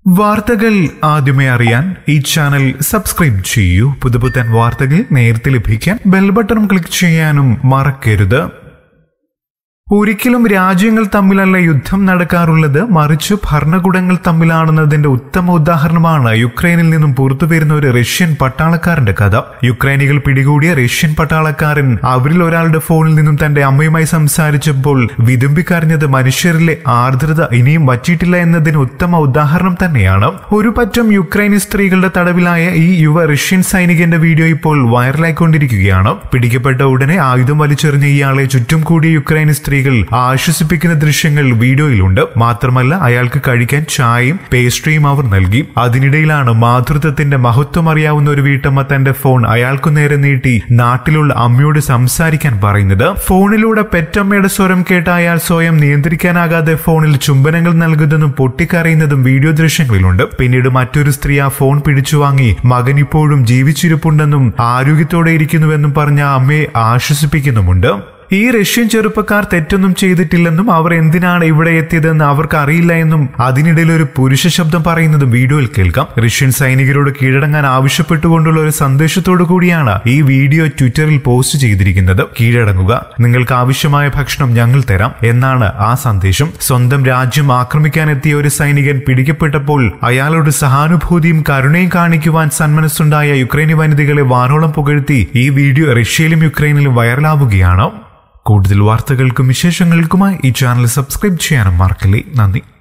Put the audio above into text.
വാർത്തകൾ ആദ്യമേ അറിയാൻ ഈ ചാനൽ സബ്സ്ക്രൈബ് ചെയ്യൂ പുതുപുത്തൻ വാർത്തകൾ നേരത്തെ ലഭിക്കാൻ ബെൽ ബട്ടൺ ക്ലിക്ക് ചെയ്യാനും മറക്കരുത് ഒരിക്കലും രാജ്യങ്ങൾ തമ്മിലല്ല യുദ്ധം നടക്കാറുള്ളത് മറിച്ച് ഭരണകൂടങ്ങൾ തമ്മിലാണെന്നതിന്റെ ഉത്തമ ഉദാഹരണമാണ് യുക്രൈനിൽ നിന്നും പുറത്തുവരുന്ന ഒരു റഷ്യൻ പട്ടാളക്കാരന്റെ കഥ യുക്രൈനികൾ പിടികൂടിയ റഷ്യൻ പട്ടാളക്കാരൻ അവരിൽ ഒരാളുടെ ഫോണിൽ നിന്നും തന്റെ അമ്മയുമായി സംസാരിച്ചപ്പോൾ വിതുമ്പിക്കറിഞ്ഞത് മനുഷ്യരിലെ ആർദ്രത ഇനിയും വറ്റിയിട്ടില്ല എന്നതിന് ഉത്തമ ഉദാഹരണം തന്നെയാണ് ഒരു പറ്റം യുക്രൈനി സ്ത്രീകളുടെ തടവിലായ ഈ യുവ റഷ്യൻ സൈനികന്റെ വീഡിയോ ഇപ്പോൾ വൈറലായിക്കൊണ്ടിരിക്കുകയാണ് പിടിക്കപ്പെട്ട ഉടനെ ആയുധം വലിച്ചെറിഞ്ഞ ഇയാളെ ചുറ്റും കൂടിയ യുക്രൈനി സ്ത്രീകൾ ആശ്വസിപ്പിക്കുന്ന ദൃശ്യങ്ങൾ വീഡിയോയിലുണ്ട് മാത്രമല്ല അയാൾക്ക് കഴിക്കാൻ ചായയും പേസ്ട്രിയും അവർ നൽകി അതിനിടയിലാണ് മാതൃത്വത്തിന്റെ മഹത്വം അറിയാവുന്ന ഒരു വീട്ടമ്മ തന്റെ ഫോൺ അയാൾക്കു നേരെ നീട്ടി നാട്ടിലുള്ള അമ്മയോട് സംസാരിക്കാൻ പറയുന്നത് ഫോണിലൂടെ പെറ്റമ്മയുടെ സ്വരം കേട്ട അയാൾ സ്വയം നിയന്ത്രിക്കാനാകാതെ ഫോണിൽ ചുംബനങ്ങൾ നൽകുന്നതും പൊട്ടിക്കരയുന്നതും വീഡിയോ ദൃശ്യങ്ങളിലുണ്ട് പിന്നീട് മറ്റൊരു സ്ത്രീ ആ ഫോൺ പിടിച്ചു വാങ്ങി മകൻ ഇപ്പോഴും ജീവിച്ചിരിപ്പുണ്ടെന്നും ആരോഗ്യത്തോടെ ഇരിക്കുന്നുവെന്നും പറഞ്ഞ അമ്മയെ ആശ്വസിപ്പിക്കുന്നുമുണ്ട് ഈ റഷ്യൻ ചെറുപ്പക്കാർ തെറ്റൊന്നും ചെയ്തിട്ടില്ലെന്നും അവർ എന്തിനാണ് ഇവിടെ എത്തിയതെന്ന് അവർക്ക് അറിയില്ല എന്നും അതിനിടയിൽ ഒരു പുരുഷ ശബ്ദം പറയുന്നതും വീഡിയോയിൽ കേൾക്കാം റഷ്യൻ സൈനികരോട് കീഴടങ്ങാൻ ആവശ്യപ്പെട്ടുകൊണ്ടുള്ള ഒരു സന്ദേശത്തോടു കൂടിയാണ് ഈ വീഡിയോ ട്വിറ്ററിൽ പോസ്റ്റ് ചെയ്തിരിക്കുന്നത് കീഴടങ്ങുക നിങ്ങൾക്ക് ആവശ്യമായ ഭക്ഷണം ഞങ്ങൾ തരാം എന്നാണ് ആ സന്ദേശം സ്വന്തം രാജ്യം ആക്രമിക്കാനെത്തിയ ഒരു സൈനികൻ പിടിക്കപ്പെട്ടപ്പോൾ അയാളോട് സഹാനുഭൂതിയും കരുണയും കാണിക്കുവാൻ സന്മനസ്സുണ്ടായ യുക്രൈനി വനിതകളെ വാനോളം പുകഴ്ത്തി ഈ വീഡിയോ റഷ്യയിലും യുക്രൈനിലും വൈറലാവുകയാണ് കൂടുതൽ വാർത്തകൾക്കും വിശേഷങ്ങൾക്കുമായി ഈ ചാനൽ സബ്സ്ക്രൈബ് ചെയ്യാനും മറക്കല്ലേ നന്ദി